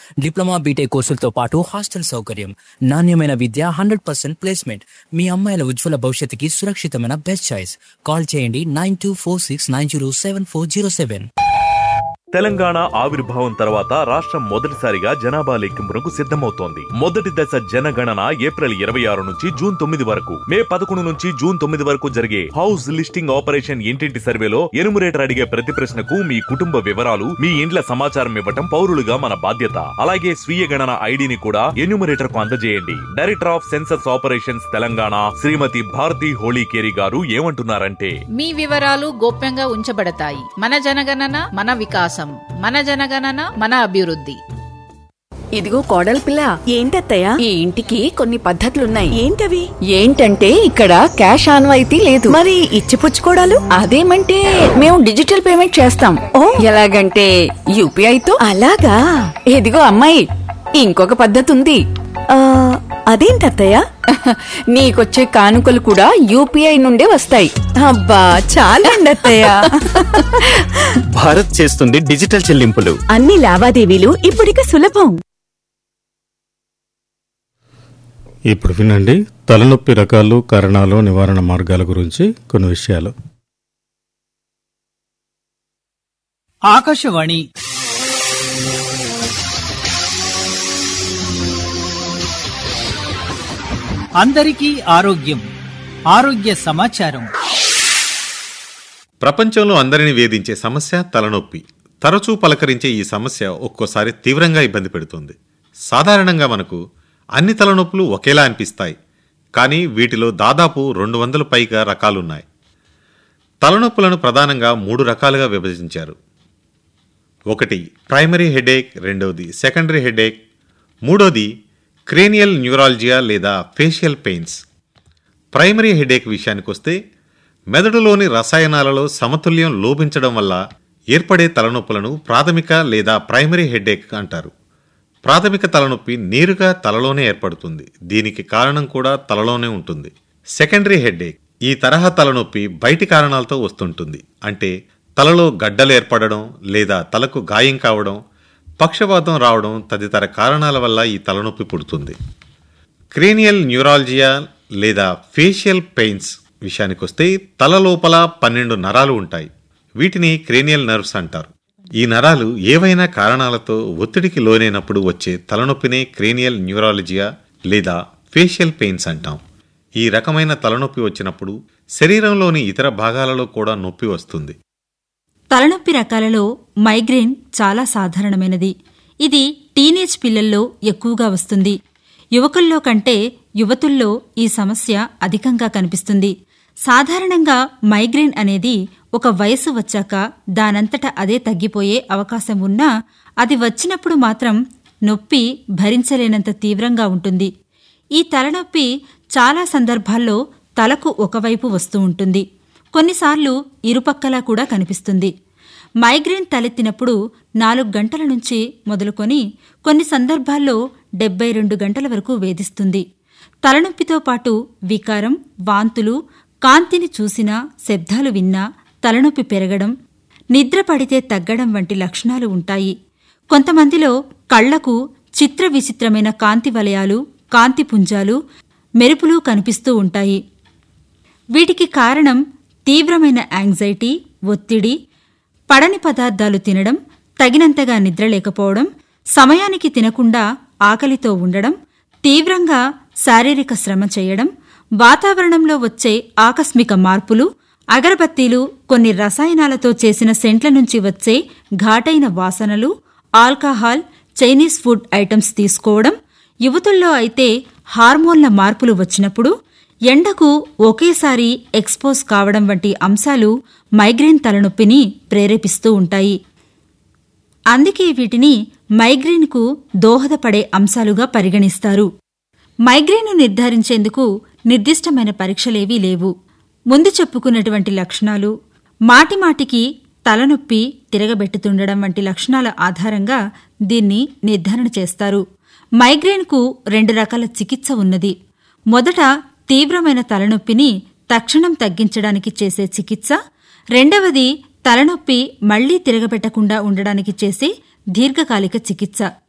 Diploma BTech కోర్సులతో పాటు hostel సౌకర్యం నాణ్యమైన విద్య హండ్రెడ్ పర్సెంట్ ప్లేస్మెంట్ మీ అమ్మాయిల ఉజ్వల భవిష్యత్తుకి సురక్షితమైన బెస్ట్ చాయిస్ కాల్ చేయండి nine two four six nine zero seven four zero seven Telangana ఆవిర్భావం తర్వాత రాష్ట్రం మొదటిసారిగా జనాభా లెక్కింపునకు సిద్ధమవుతోంది మొదటి దశ జనగణన ఏప్రిల్ ఇరవై ఆరు నుంచి జూన్ తొమ్మిది వరకు మే పదకొండు నుంచి జూన్ తొమ్మిది వరకు జరిగే హౌస్ లిస్టింగ్ ఆపరేషన్ ఇంటింటి సర్వేలో ఎనుమరేటర్ అడిగే ప్రతి ప్రశ్నకు మీ కుటుంబ వివరాలు మీ ఇండ్ల సమాచారం ఇవ్వటం పౌరులుగా మన బాధ్యత అలాగే స్వీయ గణన ఐడిని కూడా ఎన్యూమరేటర్ కు అందజేయండి director of census operations Telangana Shrimati Bharati Holikeri garu ఏమంటున్నారంటే మీ వివరాలు గోప్యంగా ఉంచబడతాయి మన జనగణన మన వికాసం మన జనగణన మన అభివృద్ధి ఇదిగో కోడలి పిల్ల ఏంటత్తయ్యా ఈ ఇంటికి కొన్ని పద్ధతులున్నాయి ఏంటవి ఏంటంటే ఇక్కడ క్యాష్ ఆన్వాయితీ లేదు మరి ఇచ్చిపుచ్చుకోడాలు అదేమంటే మేము డిజిటల్ పేమెంట్ చేస్తాం ఓ. ఎలాగంటే యూపీఐతో అలాగా ఇదిగో అమ్మాయి ఇంకొక పద్ధతి ఉంది ఆ, అదేంటత్తయ్యా నీకొచ్చే కానుకలు కూడా యూపీఐ నుండే వస్తాయి అబ్బా చాలండి అత్తయ్య భారత్ చేస్తుంది డిజిటల్ చెల్లింపులు అన్ని లావాదేవీలు ఇప్పుడిక సులభం ఇప్పుడు వినండి తలనొప్పి రకాలు కారణాలు నివారణ మార్గాల గురించి కొన్ని విషయాలు ఆకాశవాణి అందరికీ ఆరోగ్యం ఆరోగ్య సమాచారం ప్రపంచంలో అందరిని వేధించే సమస్య తలనొప్పి తరచూ పలకరించే ఈ సమస్య ఒక్కోసారి తీవ్రంగా ఇబ్బంది పెడుతుంది సాధారణంగా మనకు అన్ని తలనొప్పులు ఒకేలా అనిపిస్తాయి కానీ వీటిలో దాదాపు రెండు వందల పైగా రకాలున్నాయి తలనొప్పులను ప్రధానంగా మూడు రకాలుగా విభజించారు ఒకటి ప్రైమరీ హెడేక్ రెండవది సెకండరీ హెడేక్ మూడోది క్రేనియల్ న్యూరాలజియా లేదా ఫేషియల్ పెయిన్స్ ప్రైమరీ హెడేక్ విషయానికొస్తే మెదడులోని రసాయనాలలో సమతుల్యం లోపించడం వల్ల ఏర్పడే తలనొప్పులను ప్రాథమిక లేదా ప్రైమరీ హెడేక్ అంటారు ప్రాథమిక తలనొప్పి నేరుగా తలలోనే ఏర్పడుతుంది దీనికి కారణం కూడా తలలోనే ఉంటుంది సెకండరీ హెడేక్ ఈ తరహా తలనొప్పి బయటి కారణాలతో వస్తుంటుంది అంటే తలలో గడ్డలు ఏర్పడడం లేదా తలకు గాయం కావడం పక్షవాతం రావడం తదితర కారణాల వల్ల ఈ తలనొప్పి పుడుతుంది క్రేనియల్ న్యూరాలజియా లేదా ఫేషియల్ పెయిన్స్ విషయానికొస్తే తల లోపల పన్నెండు నరాలు ఉంటాయి వీటిని క్రేనియల్ నర్వ్స్ అంటారు ఈ నరాలు ఏవైనా కారణాలతో ఒత్తిడికి లోనైనప్పుడు వచ్చే తలనొప్పినే క్రేనియల్ న్యూరాలజియా లేదా ఫేషియల్ పెయిన్స్ అంటాం ఈ రకమైన తలనొప్పి వచ్చినప్పుడు శరీరంలోని ఇతర భాగాలలో కూడా నొప్పి వస్తుంది తలనొప్పి రకాలలో మైగ్రేన్ చాలా సాధారణమైనది ఇది టీనేజ్ పిల్లల్లో ఎక్కువగా వస్తుంది యువకుల్లో కంటే యువతుల్లో ఈ సమస్య అధికంగా కనిపిస్తుంది సాధారణంగా మైగ్రేన్ అనేది ఒక వయసు వచ్చాక దానంతట అదే తగ్గిపోయే అవకాశం ఉన్నా అది వచ్చినప్పుడు మాత్రం నొప్పి భరించలేనంత తీవ్రంగా ఉంటుంది ఈ తలనొప్పి చాలా సందర్భాల్లో తలకు ఒకవైపు వస్తూ ఉంటుంది కొన్నిసార్లు ఇరుపక్కలా కూడా కనిపిస్తుంది మైగ్రేన్ తలెత్తినప్పుడు నాలుగు గంటల నుంచి మొదలుకొని కొన్ని సందర్భాల్లో డెబ్బై రెండు గంటల వరకు వేధిస్తుంది తలనొప్పితో పాటు వికారం వాంతులు కాంతిని చూసినా శబ్దాలు విన్నా తలనొప్పి పెరగడం నిద్ర పడితే తగ్గడం వంటి లక్షణాలు ఉంటాయి కొంతమందిలో కళ్లకు చిత్ర విచిత్రమైన కాంతి వలయాలు కాంతి పుంజాలు మెరుపులు కనిపిస్తూ ఉంటాయి వీటికి కారణం తీవ్రమైన యాంగ్జైటీ ఒత్తిడి పడని పదార్థాలు తినడం తగినంతగా నిద్రలేకపోవడం సమయానికి తినకుండా ఆకలితో ఉండడం తీవ్రంగా శారీరక శ్రమ చేయడం వాతావరణంలో వచ్చే ఆకస్మిక మార్పులు అగరబత్తీలు కొన్ని రసాయనాలతో చేసిన సెంట్ల నుంచి వచ్చే ఘాటైన వాసనలు ఆల్కహాల్ చైనీస్ ఫుడ్ ఐటమ్స్ తీసుకోవడం యువతుల్లో అయితే హార్మోన్ల మార్పులు వచ్చినప్పుడు ఎండకు ఒకేసారి ఎక్స్పోజ్ కావడం వంటి అంశాలు మైగ్రేన్ తలనొప్పిని ప్రేరేపిస్తూ ఉంటాయి అందుకే వీటిని మైగ్రేన్కు దోహదపడే అంశాలుగా పరిగణిస్తారు మైగ్రేన్ను నిర్ధారించేందుకు నిర్దిష్టమైన పరీక్షలేవీ లేవు ముందు చెప్పుకున్నటువంటి లక్షణాలు మాటిమాటికి తలనొప్పి తిరగబెట్టుతుండడం వంటి లక్షణాల ఆధారంగా దీన్ని నిర్ధారణ చేస్తారు మైగ్రేన్కు రెండు రకాల చికిత్స ఉన్నది మొదట తీవ్రమైన తలనొప్పిని తక్షణం తగ్గించడానికి చేసే చికిత్స రెండవది తలనొప్పి మళ్లీ తిరగబెట్టకుండా ఉండడానికి చేసే దీర్ఘకాలిక చికిత్స